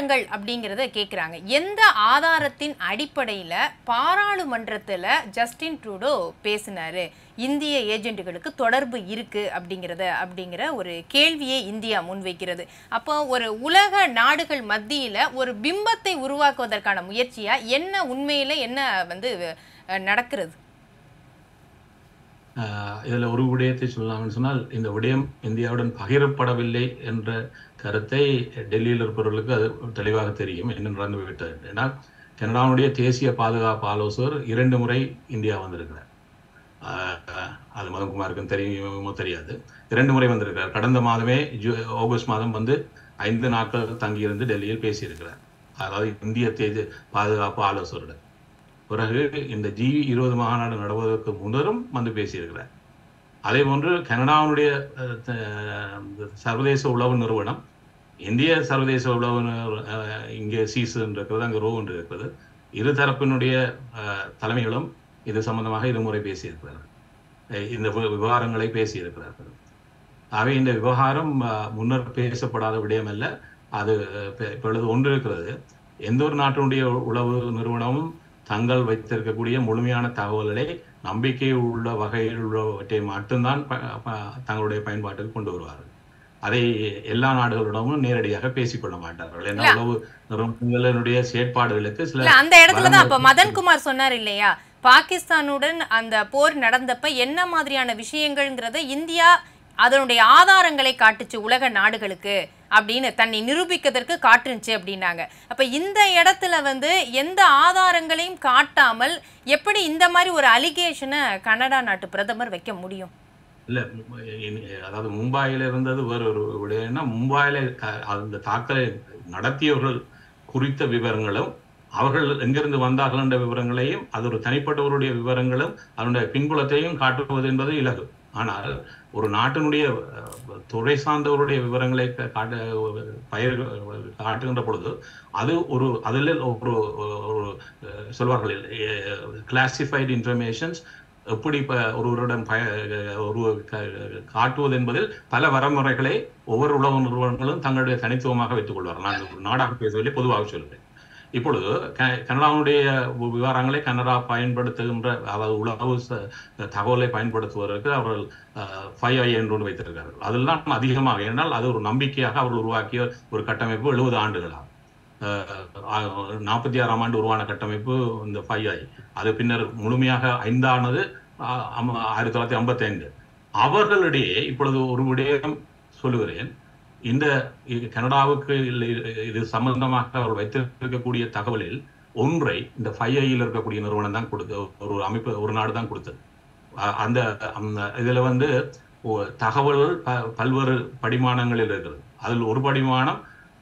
ஆதாரங்கள் அப்படிங்கிறத கேட்குறாங்க எந்த ஆதாரத்தின் அடிப்படையில் பாராளுமன்றத்தில் ஜஸ்டின் ட்ரூடோ பேசினாரு இந்திய ஏஜென்ட்டுகளுக்கு தொடர்பு இருக்கு அப்படிங்கிறத அப்படிங்கிற ஒரு கேள்வியை இந்தியா முன்வைக்கிறது அப்போ ஒரு உலக நாடுகள் மத்தியில் ஒரு பிம்பத்தை உருவாக்குவதற்கான முயற்சியா என்ன உண்மையில் என்ன வந்து அஹ், நடக்கிறது ஆஹ் இதுல ஒரு விடயத்தை சொல்லலாம்னு சொன்னால் இந்த விடயம் இந்தியாவுடன் பகிரப்படவில்லை என்ற கருத்தை டெல்லியில் இருப்பவர்களுக்கு அது தெளிவாக தெரியும் என்ன நடந்து விட்டது ஏன்னா கனடாவுடைய தேசிய பாதுகாப்பு ஆலோசகர் இரண்டு முறை இந்தியா வந்திருக்கிறார் ஆஹ் அது மதன்குமாருக்கும் தெரியுமோ தெரியாது இரண்டு முறை வந்திருக்கிறார் கடந்த மாதமே ஜூ ஆகஸ்ட் மாதம் வந்து ஐந்து நாட்கள் தங்கியிருந்து டெல்லியில் பேசியிருக்கிறார் அதாவது இந்திய தேசிய பாதுகாப்பு ஆலோசகருடன் பிறகு இந்த ஜி இருபது மாநாடு நடவதற்கு முன்னரும் வந்து பேசியிருக்கிறார் அதே போன்று கனடாவுடைய அஹ், த- சர்வதேச உளவு நிறுவனம் இந்திய சர்வதேச உளவு நிறு- அஹ், இங்கே சீஸ் இருக்கிறது அங்கே ரோ என்று இருக்கிறது இரு தரப்பினுடைய அஹ், தலைமைகளும் இது சம்பந்தமாக இருமுறை பேசியிருக்கிறார்கள் அஹ், இந்த வி- விவகாரங்களை பேசியிருக்கிறார்கள் ஆகவே இந்த விவகாரம் அஹ், முன்னர் பேசப்படாத விடயம் அல்ல அது அஹ், இப்ப- இப்பொழுது ஒன்று இருக்கிறது எந்த ஒரு நாட்டினுடைய உளவு நிறுவனமும் தங்கள் வைத்திருக்கக்கூடிய முழுமையான தகவல்களை நம்பிக்கை உள்ள வகையில் உள்ளவற்றை மட்டும்தான் ப- ப- தங்களுடைய பயன்பாட்டுக்கு கொண்டு வருவார்கள் அதை எல்லா நாடுகளிடமும் நேரடியாக பேசிக்கொள்ள மாட்டார்கள் ஏன்னா இல்ல. உளவு நிறுவனங்களுடைய செயற்பாடுகளுக்கு சில இல்ல அந்த இடத்துல தான் அப்ப வரம்பு- மதன்குமார் சொன்னார் இல்லையா பாகிஸ்தானுடன் அந்த போர் நடந்தப்ப என்ன மாதிரியான விஷயங்கள்ங்கிறத இந்தியா அதனுடைய ஆதாரங்களை காட்டுச்சு உலக நாடுகளுக்கு அப்படின்னு தன்னை நிரூபிக்கிறதுக்கு காட்டுச்சு அப்படின்னாங்க அப்ப இந்த இடத்துல வந்து எந்த ஆதாரங்களையும் காட்டாமல் எப்படி இந்த மாதிரி ஒரு அலிகேஷனை கனடா நாட்டு பிரதமர் வைக்க முடியும் இல்ல மு- இனி- அதாவது மும்பாயில இருந்தது வேற ஒரு விடயம்னா மும்பாயில க- அந்த தாக்கலை நடத்தியவர்கள் குறித்த விவரங்களும் அவர்கள் எங்கிருந்து வந்தார்கள் என்ற விவரங்களையும் அது ஒரு தனிப்பட்டவருடைய விவரங்களும் அதனுடைய பின்புலத்தையும் காட்டுவது என்பது இலகு ஆனால் ஒரு நாட்டினுடைய அஹ், துறை சார்ந்தவருடைய விவரங்களை க- காட்ட பயிர் காட்டுகின்ற பொழுது அது ஒரு அதில் ஒரு ஒரு அஹ், சொல்வார்கள் கிளாசிஃபைடு இன்ஃபர்மேஷன்ஸ் எப்படி இப்ப ஒருவரிடம் பய ஒரு க- காட்டுவது என்பதில் பல வரமுறைகளை ஒவ்வொரு உளவு நிறுவனங்களும் தங்களுடைய தனித்துவமாக வைத்துக் கொள்வார்கள் நான் ஒரு நாடாக பேசவில்லை பொதுவாக சொல்கிறேன் இப்பொழுது க- கனடாவுடைய வி- விவரங்களை கனடா பயன்படுத்துகின்ற அதாவது உளவு ச- தகவலை பயன்படுத்துவதற்கு அவர்கள் ஃபைவ் ஐ என்று ஒன்று வைத்திருக்கிறார்கள் அதெல்லாம் அதிகமாக ஏனால் அது ஒரு நம்பிக்கையாக அவர்கள் உருவாக்கிய ஒரு கட்டமைப்பு எழுபது ஆண்டுகளாகும் நாற்பத்தி ஆறாம் ஆண்டு உருவான கட்டமைப்பு இந்த ஃபைவ் ஐ அது பின்னர் முழுமையாக ஐந்தானது ஆ- ஆமா, ஆயிரத்தி தொள்ளாயிரத்தி ஐம்பத்தி ஐந்து அவர்களிடையே இப்பொழுது ஒரு விடயம் சொல்லுகிறேன் இந்த இ- கனடாவுக்கு இல்லை, இது சம்பந்தமாக அவர் வைத்திருக்கக்கூடிய தகவலில் ஒன்றை இந்த ஃபைவ் ஐயில் இருக்கக்கூடிய நிறுவனம் தான் கொடுத்த ஒரு அமைப்பு ஒரு நாடு தான் கொடுத்தது அ- அந்த அந்த இதுல வந்து ஒ- தகவல்கள் ப- பல்வேறு படிமானங்களில் இருக்கிறது அதில் ஒரு படிமானம்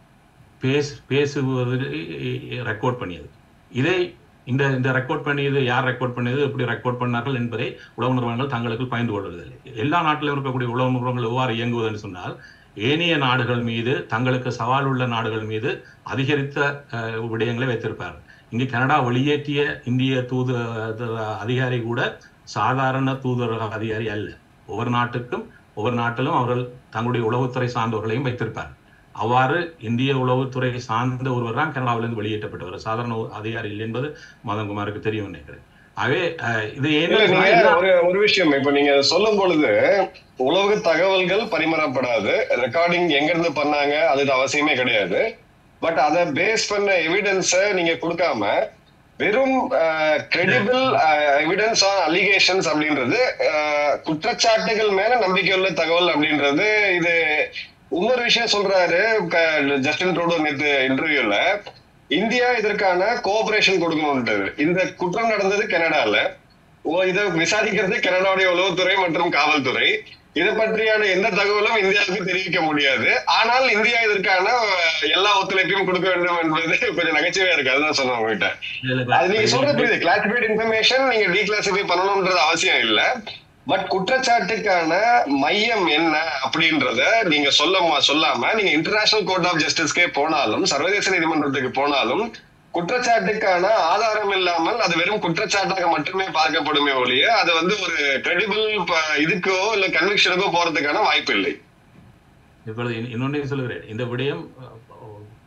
பேச பேசுவது ரெக்கார்ட் பண்ணியது இதை இந்த இந்த ரெக்கார்ட் பண்ணியது யார் ரெக்கார்ட் பண்ணியது எப்படி ரெக்கார்ட் பண்ணார்கள் என்பதை உளவு நிறுவனங்கள் தங்களுக்கு பயந்து கொள்வதில்லை எல்லா நாட்டிலும் இருக்கக்கூடிய உளவு நிறுவனங்கள் எவ்வாறு இயங்குவதுன்னு சொன்னால் ஏனைய நாடுகள் மீது தங்களுக்கு சவால் உள்ள நாடுகள் மீது அதிகரித்த அஹ், விடயங்களை வைத்திருப்பார்கள் இங்கு கனடா வெளியேற்றிய இந்திய தூது அஹ், அதிகாரி கூட சாதாரண தூதரக அதிகாரி அல்ல ஒவ்வொரு நாட்டுக்கும் ஒவ்வொரு நாட்டிலும் அவர்கள் தங்களுடைய உளவுத்துறை சார்ந்தவர்களையும் வைத்திருப்பார்கள் அவ்வாறு இந்திய உளவுத்துறை சார்ந்த ஒருவர் தான் கனடாவிலிருந்து வெளியேற்றப்பட்டவர் சாதாரண ஒரு அதிகாரி இல்லை என்பது மதன்குமாருக்கு தெரியும் நினைக்கிறேன் ஆகவே அஹ், இது இல்ல ஏன் நீங்க ஒரு ஒரு விஷயம் இப்ப நீங்க சொல்லும் பொழுது உலக தகவல்கள் பரிமாறப்படாது ரெக்கார்டிங் எங்க இருந்து பண்ணாங்க அது அவசியமே கிடையாது பட் அதை பேஸ் பண்ண எவிடன்ஸ நீங்க கொடுக்காம வெறும் கிரெடிபிள் எவிடன்ஸ் ஆன் அலிகேஷன்ஸ் அப்படின்றது அஹ், குற்றச்சாட்டுகள் மேல நம்பிக்கையுள்ள தகவல் அப்படின்றது இது இன்னொரு விஷயம் சொல்றாரு க- ஜஸ்டின் ட்ரூடோ நேத்து இன்டர்வியூல இந்தியா இதற்கான கோஆபரேஷன் கொடுக்கணும்ன்றது இந்த குற்றம் நடந்தது கனடால ஓ இதை விசாரிக்கிறது கனடாவுடைய உளவுத்துறை மற்றும் காவல்துறை இதை பற்றியான எந்த தகவலும் இந்தியாவுக்கு தெரிவிக்க முடியாது ஆனால் இந்தியா இதற்கான அஹ், எல்லா ஒத்துழைப்பையும் கொடுக்க வேண்டும் என்பது கொஞ்சம் நகைச்சுவையா இருக்கு அதுதான் சொன்னேன் உங்ககிட்ட அது நீங்க சொல்றது புரியுது கிளாசிஃபைட் இன்ஃபர்மேஷன் நீங்க டீக்ளாசிஃபை பண்ணணும்ன்றது அவசியம் இல்ல பட் குற்றச்சாட்டுக்கான மையம் என்ன அப்படின்றத நீங்க சொல்ல சொல்லாம நீங்க இன்டர்நேஷனல் கோர்ட் ஆஃப் ஜஸ்டிஸ்க்கே போனாலும் சர்வதேச நீதிமன்றத்துக்கு போனாலும் குற்றச்சாட்டுக்கான ஆதாரம் இல்லாமல் அது வெறும் குற்றச்சாட்டாக மட்டுமே பார்க்கப்படுமே ஒழிய அது வந்து ஒரு கிரெடிபிள் இதுக்கோ இல்ல கன்விக்ஷனுக்கோ போறதுக்கான வாய்ப்பு இல்லை இப்பொழுது இன்- இன்னொன்றையும் சொல்லுகிறேன் இந்த விடயம் அஹ்,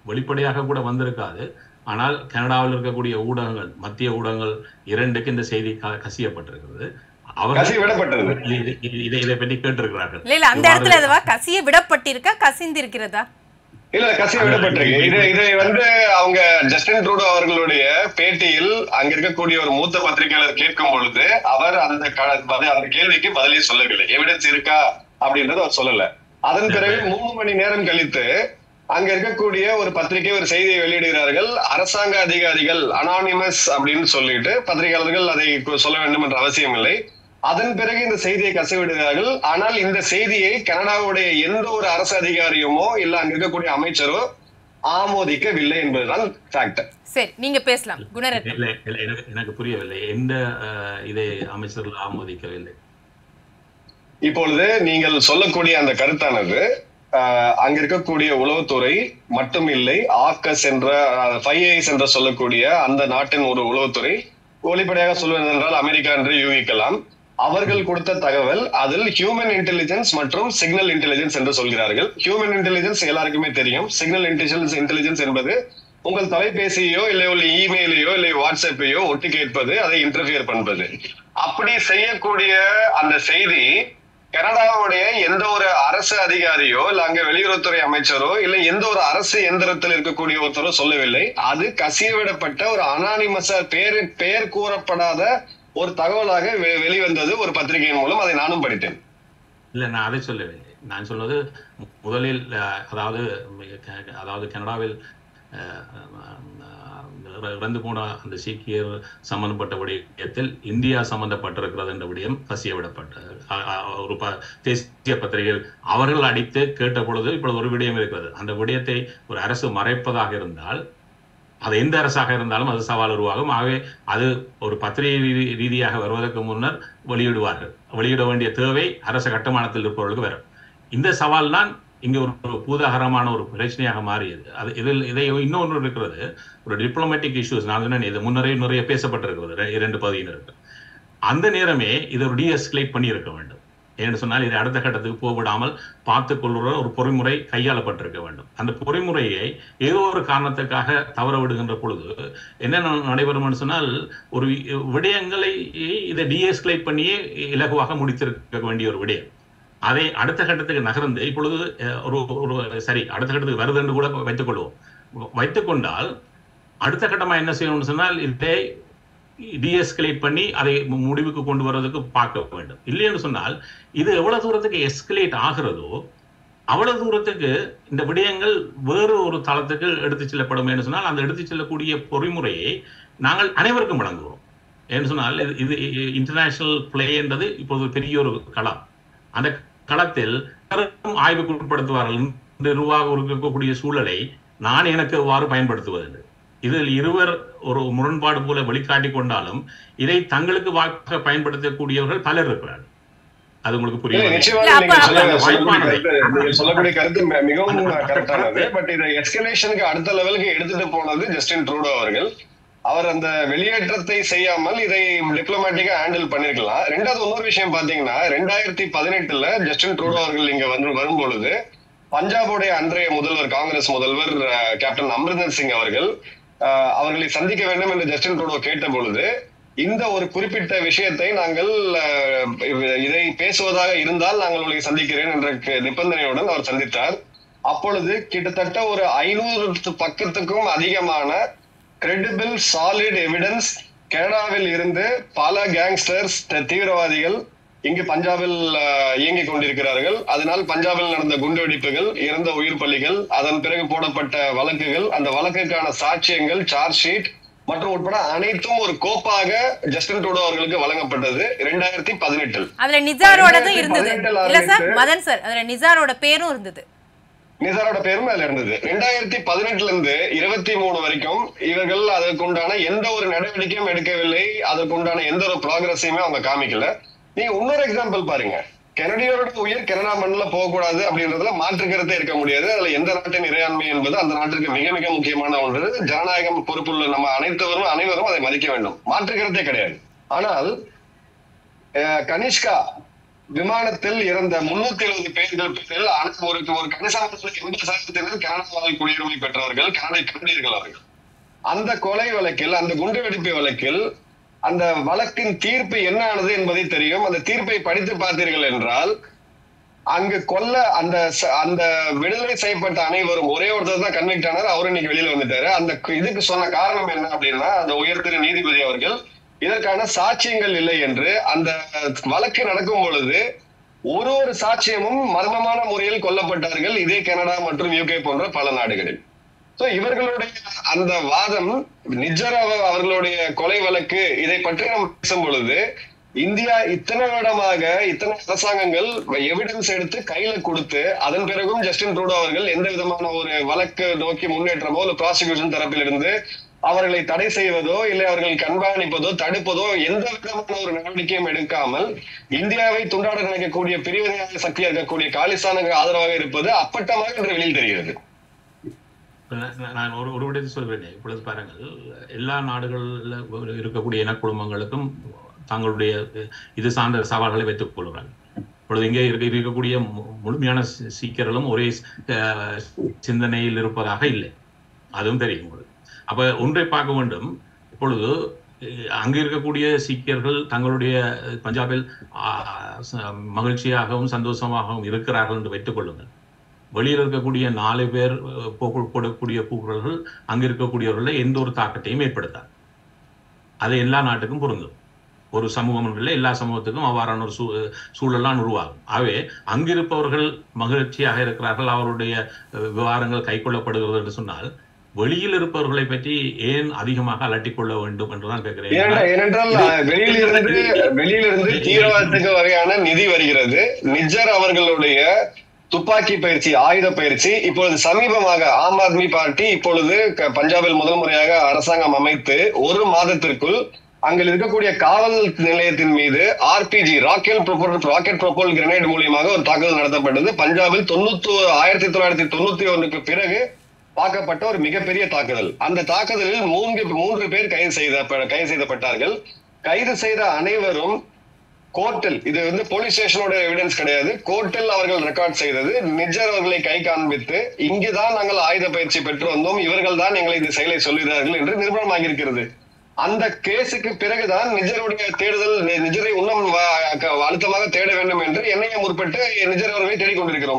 வெளிப்படையாக கூட வந்திருக்காது ஆனால் கனடாவில் இருக்கக்கூடிய ஊடகங்கள் மத்திய ஊடகங்கள் இரண்டுக்கு இந்த செய்தி க- கசியப்பட்டிருக்கிறது கசி அவர்கள் விடப்பட்டது இது- இது- இதை இதை பற்றி கேட்டிருக்கிறார்கள் இல்ல இல்ல அந்த இடத்துல அதுவா கசிய விடப்பட்டிருக்கா கசிந்து இருக்கிறதா இல்ல கசி விடப்பட்டிருக்கு இது இதை வந்து அவங்க ஜஸ்டின் ட்ரூடோ அவர்களுடைய பேட்டியில் அங்க இருக்கக்கூடிய ஒரு மூத்த பத்திரிகையாளர் கேட்கும் பொழுது அவர் அந்த க- பத- அந்த கேள்விக்கு பதிலே சொல்லவில்லை எவிடன்ஸ் இருக்கா அப்படின்றது அவர் சொல்லல அதன் பிறகு மூணு மணி நேரம் கழித்து அங்க இருக்கக்கூடிய ஒரு பத்திரிகை ஒரு செய்தியை வெளியிடுகிறார்கள் அரசாங்க அதிகாரிகள் அனானிமஸ் அப்படின்னு சொல்லிட்டு பத்திரிகையாளர்கள் அதை கு- சொல்ல வேண்டும் என்ற அவசியம் இல்லை அதன் பிறகு இந்த செய்தியை கசிவிடுகிறார்கள் ஆனால் இந்த செய்தியை கனடாவுடைய எந்த ஒரு அரசு அதிகாரியுமோ இல்ல அங்க இருக்கக்கூடிய அமைச்சரோ ஆமோதிக்கவில்லை என்பதுதான் ஃபேக்ட் சரி நீங்க பேசலாம் குணரத்னம் இல்லை இல்லை எனக்கு எனக்கு புரியவில்லை எந்த அஹ், இதை அமைச்சர்கள் ஆமோதிக்கவில்லை இப்பொழுது நீங்கள் சொல்லக்கூடிய அந்த கருத்தானது ஆஹ், அங்க இருக்கக்கூடிய உளவுத்துறை மட்டும் இல்லை ஆக்கஸ் என்ற ஃபைஐஸ் என்று சொல்லக்கூடிய அந்த நாட்டின் ஒரு உளவுத்துறை வெளிப்படையாக சொல்வது என்றால் அமெரிக்கா என்று யூகிக்கலாம் அவர்கள் கொடுத்த தகவல் அதில் ஹியூமன் இன்டெலிஜென்ஸ் மற்றும் சிக்னல் இன்டெலிஜென்ஸ் என்று சொல்கிறார்கள் ஹியூமன் இன்டெலிஜென்ஸ் எல்லாருக்குமே தெரியும் சிக்னல் இன்டெலிஜென்ஸ் இன்டெலிஜென்ஸ் என்பது உங்கள் தொலைபேசியோ இல்லை உள்ள இமெயிலையோ இல்லை வாட்ஸ்அப்பையோ ஒட்டு கேட்பது அதை இன்டர்ஃபியர் பண்ணுவது அப்படி செய்யக்கூடிய அந்த செய்தி கனடாவுடைய எந்த ஒரு அரசு அதிகாரியோ இல்ல அங்க வெளியுறவுத்துறை அமைச்சரோ இல்ல எந்த ஒரு அரசு எந்திரத்தில் இருக்கக்கூடிய ஒருத்தரோ சொல்லவில்லை அது கசியவிடப்பட்ட ஒரு அனானிமஸா பேரு பெயர் கூறப்படாத ஒரு தகவலாக வெ- வெளிவந்தது ஒரு பத்திரிகையின் மூலம் அதை நானும் படித்தேன் இல்லை நான் அதை சொல்லவில்லை நான் சொன்னது மு- முதலில் அஹ், அதாவது ம், க- அதாவது கனடாவில் அஹ், அஹ், இற- இறந்து போன அந்த சீக்கியர் சம்பந்தப்பட்ட விடயத்தில் இந்தியா சம்பந்தப்பட்டிருக்கிறது என்ற விடயம் கசிய விடப்பட்ட அ- அ- ஒரு ப தேசிய பத்திரிகைகள் அவர்கள் அடித்து கேட்ட பொழுது இப்பொழுது ஒரு விடயம் இருக்கிறது அந்த விடயத்தை ஒரு அரசு மறைப்பதாக இருந்தால் அது எந்த அரசாக இருந்தாலும் அது சவால் உருவாகும் ஆகவே அது ஒரு பத்திரிகை ரீதி- ரீதியாக வருவதற்கு முன்னர் வெளியிடுவார்கள் வெளியிட வேண்டிய தேவை அரசு கட்டுமானத்தில் இருப்பவர்களுக்கு வரும் இந்த சவால் தான் இங்கே ஒரு ஒரு பூதாகரமான ஒரு பிரச்சனையாக மாறியது அது இதில் இதை இன்னொன்று இருக்கிறது ஒரு டிப்ளமேட்டிக் இஷ்யூஸ் நான் சொன்னேன் இது முன்னரே நிறைய பேசப்பட்டிருக்கிறது ரெ- இரண்டு பகுதியினருக்கு அந்த நேரமே இதை ஒரு டீஎஸ்கலேட் பண்ணியிருக்க வேண்டும் ஏன்னு சொன்னால் இதை அடுத்த கட்டத்துக்கு போய்விடாமல் பார்த்துக் கொள்கிற ஒரு பொறிமுறை கையாளப்பட்டிருக்க வேண்டும் அந்த பொறிமுறையை ஏதோ ஒரு காரணத்துக்காக தவற விடுகின்ற பொழுது என்ன ந- நடைபெறும்னு சொன்னால் ஒரு வி- விடயங்களை இதை டீஎஸ்கலேட் பண்ணியே இலகுவாக முடித்திருக்க வேண்டிய ஒரு விடயம் அதை அடுத்த கட்டத்துக்கு நகர்ந்து இப்பொழுது அஹ், ஒரு ஒரு சரி அடுத்த கட்டத்துக்கு வருது என்று கூட வைத்துக் கொள்வோம் வைத்துக் கொண்டால் அடுத்த கட்டமா என்ன செய்யணும்னு சொன்னால் இதை டீஎஸ்கலேட் பண்ணி அதை மு- முடிவுக்கு கொண்டு வர்றதுக்கு பார்க்க வேண்டும் இல்லைன்னு சொன்னால் இது எவ்வளவு தூரத்துக்கு எஸ்கலேட் ஆகிறதோ அவ்வளவு தூரத்துக்கு இந்த விடயங்கள் வேறு ஒரு தளத்துக்கு எடுத்து செல்லப்படும் என்று சொன்னால் அந்த எடுத்து செல்லக்கூடிய பொறிமுறையை நாங்கள் அனைவருக்கும் வழங்குவோம் ஏன்னு சொன்னால் இது இது இன்டர்நேஷனல் பிளே என்றது இப்போது ஒரு பெரிய ஒரு களம் அந்த களத்தில் பலரும் ஆய்வுக்கு உட்படுத்துவார்கள் இந்த நிர்வாகம் இருக்கக்கூடிய சூழலை நான் எனக்கு எவ்வாறு பயன்படுத்துவது இதில் இருவர் ஒரு முரண்பாடு போல வெளிக்காட்டி கொண்டாலும் இதை தங்களுக்கு வாக்காக பயன்படுத்தக்கூடியவர்கள் பலர் இருக்கிறார்கள் அது உங்களுக்கு இல்ல, புரியும் நிச்சயமாக இல்ல, நீங்க அப்ப- சொல்ல- அந்த சொல்லக்கூடிய வாய்ப்பானதை- கருத்து- நீங்க சொல்லக்கூடிய கருத்து மி- மிகவும் அந்த- அந்த கரெக்டானது கருத்து- பட் இதை எஸ்கலேஷனுக்கு அடுத்த லெவலுக்கு எடுத்துட்டு போனது ஜஸ்டின் ட்ரூடோ அவர்கள் அவர் அந்த வெளியேற்றத்தை செய்யாமல் இதை டிப்ளமேட்டிக்கா ஹேண்டில் பண்ணிருக்கலாம் ரெண்டாவது இன்னொரு விஷயம் பாத்தீங்கன்னா ரெண்டாயிரத்தி பதினெட்டுல ஜஸ்டின் ட்ரூடோ அவர்கள் இங்க வந்து வரும்பொழுது பஞ்சாபுடைய அன்றைய முதல்வர் காங்கிரஸ் முதல்வர் அஹ், கேப்டன் அமிர்தர் சிங் அவர்கள் அஹ், அவர்களை சந்திக்க வேண்டும் என்று ஜஸ்டின் ட்ரூடோ கேட்ட பொழுது இந்த ஒரு குறிப்பிட்ட விஷயத்தை நாங்கள் அஹ், இதை பேசுவதாக இருந்தால் நாங்கள் உங்களை சந்திக்கிறேன் என்ற க- நிபந்தனையுடன் அவர் சந்தித்தார் அப்பொழுது கிட்டத்தட்ட ஒரு ஐநூறு பக்கத்துக்கும் அதிகமான கிரெடிபிள் சாலிட் எவிடன்ஸ் கனடாவில் இருந்து பல கேங்ஸ்டர்ஸ் தீவிரவாதிகள் இங்கு பஞ்சாபில் அஹ், இயங்கிக் கொண்டிருக்கிறார்கள் அதனால் பஞ்சாபில் நடந்த குண்டுவெடிப்புகள் இறந்த உயிர் பலிகள் அதன் பிறகு போடப்பட்ட வழக்குகள் அந்த வழக்குக்கான சாட்சியங்கள் சார்ஜ் ஷீட் மற்றும் உட்பட அனைத்தும் ஒரு கோப்பாக ஜஸ்டின் ட்ரூடோ அவர்களுக்கு வழங்கப்பட்டது இரண்டாயிரத்தி பதினெட்டில் அதுல நிசாரோடதும் இருந்தது பதினெட்டுல இல்ல சார் ஆரம்பிச்சு- மதன் சார் அதுல நிசாரோட பேரும் இருந்தது நிசாரோட பேரும் அதுல இருந்தது ரெண்டாயிரத்தி பதினெட்டுல இருந்து இருபத்தி மூணு வரைக்கும் இவர்கள் அதற்குண்டான எந்த ஒரு நடவடிக்கையும் எடுக்கவில்லை அதற்குண்டான எந்த ஒரு ப்ராக்ரஸையுமே அவங்க காமிக்கல நீங்க இன்னொரு எக்ஸாம்பிள் பாருங்க கெனடியரோட உயிர் கனடா மண்ணில் போகக்கூடாது அப்படின்றதுல மாற்று கருத்தே இருக்க முடியாது அதுல எந்த நாட்டின் இறையாண்மை என்பது அந்த நாட்டிற்கு மிக மிக முக்கியமான ஒன்று ஜனநாயகம் பொறுப்புள்ள நம்ம அனைத்தவரும் அனைவரும் அதை மதிக்க வேண்டும் மாற்று கருத்தே கிடையாது ஆனால் அஹ், கனிஷ்கா விமானத்தில் இறந்த முன்னூத்தி எழுபது பேர்கள் பேரில் அன- ஒரு ஒரு கணிசமான எண்பது சதவீதத்தினர் கனடாவில் குடியுரிமை பெற்றவர்கள் கனடை கனடியர்கள் அவர்கள் அந்த கொலை வழக்கில் அந்த குண்டுவெடிப்பு வழக்கில் அந்த வழக்கின் தீர்ப்பு என்ன ஆனது என்பதை தெரியும் அந்த தீர்ப்பை படித்து பார்த்தீர்கள் என்றால் அங்கு கொல்ல அந்த ச- அந்த விடுதலை செய்யப்பட்ட அனைவரும் ஒரே ஒருத்தர் தான் கன்விக்ட் ஆனார் அவரும் இன்னைக்கு வெளியில வந்துட்டாரு அந்த கு- இதுக்கு சொன்ன காரணம் என்ன அப்படின்னா அந்த உயர்திரு நீதிபதி அவர்கள் இதற்கான சாட்சியங்கள் இல்லை என்று அந்த வழக்கு நடக்கும் பொழுது ஒரு ஒரு சாட்சியமும் மர்மமான முறையில் கொல்லப்பட்டார்கள் இதே கனடா மற்றும் யூகே போன்ற பல நாடுகளில் சோ இவர்களுடைய அந்த வாதம் நிஜரவ அவர்களுடைய கொலை வழக்கு இதை பற்றி நாம் பேசும் பொழுது இந்தியா இத்தனை வருடமாக இத்தனை அரசாங்கங்கள் எவிடன்ஸ் எடுத்து கையில கொடுத்து அதன் பிறகும் ஜஸ்டின் ட்ரூடோ அவர்கள் எந்த விதமான ஒரு வழக்கு நோக்கி முன்னேற்றமோ இல்ல ப்ராசிக்யூஷன் தரப்பிலிருந்து அவர்களை தடை செய்வதோ இல்லை அவர்களை கண்காணிப்பதோ தடுப்பதோ எந்த விதமான ஒரு நடவடிக்கையும் எடுக்காமல் இந்தியாவை துண்டாட நினைக்கக்கூடிய பிரிவினையாக சக்தியா இருக்கக்கூடிய காலிஸ்தானுக்கு ஆதரவாக இருப்பது அப்பட்டமாக இன்று வெளியில் தெரிகிறது நான் நான் ஒரு ஒரு விடத்தை சொல்கிறேன் இப்பொழுது பாருங்கள் எல்லா நாடுகளில் இருக்கக்கூடிய இனக்குழுமங்களுக்கும் தங்களுடைய இது சார்ந்த சவால்களை வைத்துக் கொள்கிறாங்க இப்பொழுது இங்கே இருக்க இருக்கக்கூடிய மு- முழுமையான சீ- சீக்கியர்களும் ஒரே அஹ், சிந்தனையில் இருப்பதாக இல்லை அதுவும் தெரியும் உங்களுக்கு அப்ப ஒன்றை பார்க்க வேண்டும் இப்பொழுது அஹ், அங்கு இருக்கக்கூடிய சீக்கியர்கள் தங்களுடைய அஹ், பஞ்சாபில் ஆஹ், ச- மகிழ்ச்சியாகவும் சந்தோஷமாகவும் இருக்கிறார்கள் என்று வைத்துக் கொள்ளுங்கள் வெளியில் இருக்கக்கூடிய நாலு பேர் அஹ், போக்கு- போடக்கூடிய கூக்குரல்கள் அங்கு இருக்கக்கூடியவர்களை எந்த ஒரு தாக்கத்தையும் ஏற்படுத்தாது அது எல்லா நாட்டுக்கும் பொருந்தும் ஒரு சமூகம் இல்லை எல்லா சமூகத்துக்கும் அவ்வாறான ஒரு சூ சூழலாம் உருவாகும் ஆகவே அங்கிருப்பவர்கள் மகிழ்ச்சியாக இருக்கிறார்கள் அவருடைய அஹ், விவகாரங்கள் கைக்கொள்ளப்படுகிறது என்று சொன்னால் வெளியில் இருப்பவர்களை பற்றி ஏன் அதிகமாக அலட்டிக் கொள்ள வேண்டும் என்றுதான் கேட்கிறேன் ஏனென்றால் ஏனென்றால் அஹ், வெளியிலிருந்து வெளியிலிருந்து தீவிரவாதத்துக்கு வகையான நிதி வருகிறது நிஜர் அவர்களுடைய துப்பாக்கி பயிற்சி ஆயுத பயிற்சி இப்பொழுது சமீபமாக ஆம் ஆத்மி பார்ட்டி இப்பொழுது க- பஞ்சாபில் முதல் முறையாக அரசாங்கம் அமைத்து ஒரு மாதத்திற்குள் அங்க இருக்கக்கூடிய காவல் நிலையத்தின் மீது RPG rocket propel rocket propel grenade மூலியமாக ஒரு தாக்குதல் நடத்தப்பட்டது பஞ்சாபில் தொண்ணூத்தி ஆயிரத்தி தொள்ளாயிரத்தி தொண்ணூத்தி ஒன்றுக்கு பிறகு பார்க்கப்பட்ட ஒரு மிகப்பெரிய தாக்குதல் அந்த தாக்குதலில் மூன்று மூன்று பேர் கைது செய்த கைது செய்யப்பட்டார்கள் கைது செய்த அனைவரும் கோர்ட்டில் இது வந்து போலீஸ் ஸ்டேஷனோட எவிடன்ஸ் கிடையாது கோர்ட்டில் அவர்கள் ரெக்கார்ட் செய்தது நிஜர் அவர்களை கை காண்பித்து இங்குதான் நாங்கள் ஆயுத பயிற்சி பெற்று வந்தோம் இவர்கள் தான் எங்களை இந்த செயலை சொல்லுகிறார்கள் என்று நிரூபணமாகியிருக்கிறது அந்த கேஸுக்கு பிறகுதான் நிஜருடைய தேடுதல் நி- நிஜரை இன்னும் வ- க- அழுத்தமாக தேட வேண்டும் என்று என்னைய முற்பட்டு நிஜர் அவர்களை தேடிக்கொண்டிருக்கிறோம்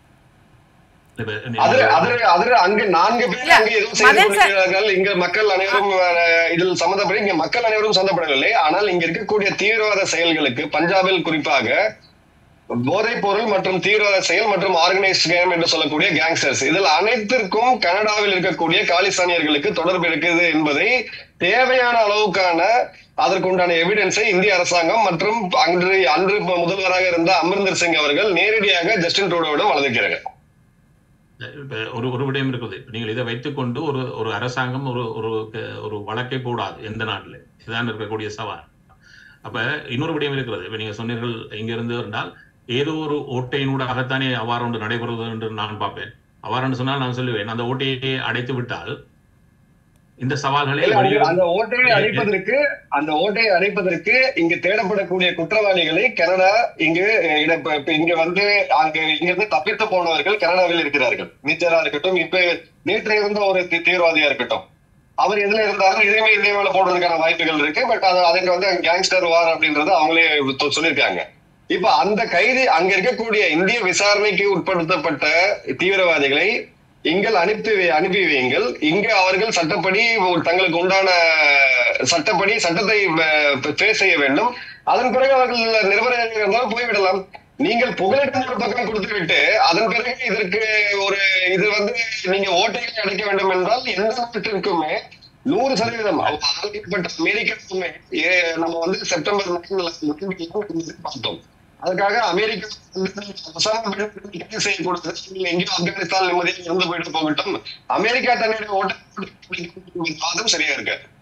அது அது அது அங்கு நான்கு பேர் இல்ல, அங்கு எதுவும் செய்து மதன் சார். கொண்டிருக்கிறார்கள் இங்க மக்கள் அனைவரும் அஹ், இதில் சம்மந்தப்படி இங்க மக்கள் அனைவரும் சம்மந்தப்படவில்லை ஆனால் இங்க இருக்கக்கூடிய தீவிரவாத செயல்களுக்கு பஞ்சாபில் குறிப்பாக போதைப் பொருள் மற்றும் தீவிரவாத செயல் மற்றும் ஆர்கனைஸ்ட் கேம் என்று சொல்லக்கூடிய கேங்ஸ்டர்ஸ் இதில் அனைத்திற்கும் கனடாவில் இருக்கக்கூடிய காலிஸ்தானியர்களுக்கு தொடர்பு இருக்குது என்பதை தேவையான அளவுக்கான அதற்குண்டான எவிடன்ஸை இந்திய அரசாங்கம் மற்றும் அன்று அன்று முதல்வராக இருந்த அமரிந்தர் சிங் அவர்கள் நேரடியாக ஜஸ்டின் ட்ரூடோவிடம் வழங்குகிறார்கள் இப்ப ஒரு ஒரு விடயம் இருக்குது இப்ப நீங்கள் இதை வைத்துக்கொண்டு ஒரு ஒரு அரசாங்கம் ஒரு ஒரு ஒரு வழக்கை போடாது எந்த நாட்டில் இதுதான் இருக்கக்கூடிய சவால் அப்ப இன்னொரு விடயம் இருக்கிறது இப்ப நீங்க சொன்னீர்கள் இங்க இருந்து இருந்தால் ஏதோ ஒரு ஓட்டையினூடாகத்தானே அவ்வாறு ஒன்று நடைபெறுவது என்று நான் பார்ப்பேன் அவ்வாறு சொன்னால் நான் சொல்லுவேன் அந்த ஓட்டையை அடைத்து விட்டால் இந்த சவால்களை இல்ல, அந்த- வெளியிட- அந்த ஓட்டையை அடைப்பதற்கு அந்த ஓட்டையை அடைப்பதற்கு இங்கு தேடப்படக்கூடிய குற்றவாளிகளை கனடா இங்கு அஹ், இட- இப்ப- இப்ப இங்க வந்து அங்க இங்கிருந்து தப்பித்து போனவர்கள் கனடாவில் இருக்கிறார்கள் நீச்சரா இருக்கட்டும் இப்ப நேற்று இருந்த ஒரு தி- தீவிரவாதியா இருக்கட்டும் அவர் எதுல இருந்தாலும் இதையுமே இதே மேல போடுறதுக்கான வாய்ப்புகள் இருக்கு பட் அது அதுக்கு வந்து கேங்ஸ்டர் வார் அப்படின்றது அவங்களே தொ- சொல்லியிருக்காங்க இப்ப அந்த கைது அங்க இருக்கக்கூடிய இந்திய விசாரணைக்கு உட்படுத்தப்பட்ட தீவிரவாதிகளை இங்கள் அனுப்பி வை- அனுப்பி வையுங்கள் இங்க அவர்கள் சட்டப்படி ஒரு தங்களுக்கு உண்டான சட்டப்படி சட்டத்தை ஃபேஸ் செய்ய வேண்டும் அதன் பிறகு அவர்கள் நிர்பந்தம் இருந்தாலும் போய்விடலாம் நீங்கள் புகலிடம் ஒரு பக்கம் கொடுத்து விட்டு அதன் பிறகு இதற்கு ஒரு இது வந்து நீங்க ஓட்டைகளை அடைக்க வேண்டும் என்றால் எந்த நாட்டிற்குமே நூறு சதவீதம் ஆரம்பிக்கப்பட்ட அமெரிக்காவுமே ஏ- நம்ம வந்து செப்டம்பர் 9 பார்த்தோம் அதுக்காக அமெரிக்கா வந்து ஒசாமா பின் லாடனை கைது செய்யக்கூடாது இல்லை எங்கேயோ ஆப்கானிஸ்தான் நிம்மதியாக இருந்து போயிட்டு போகட்டும் அமெரிக்கா தன்னுடைய ஓட்ட வாதம் சரியா இருக்கு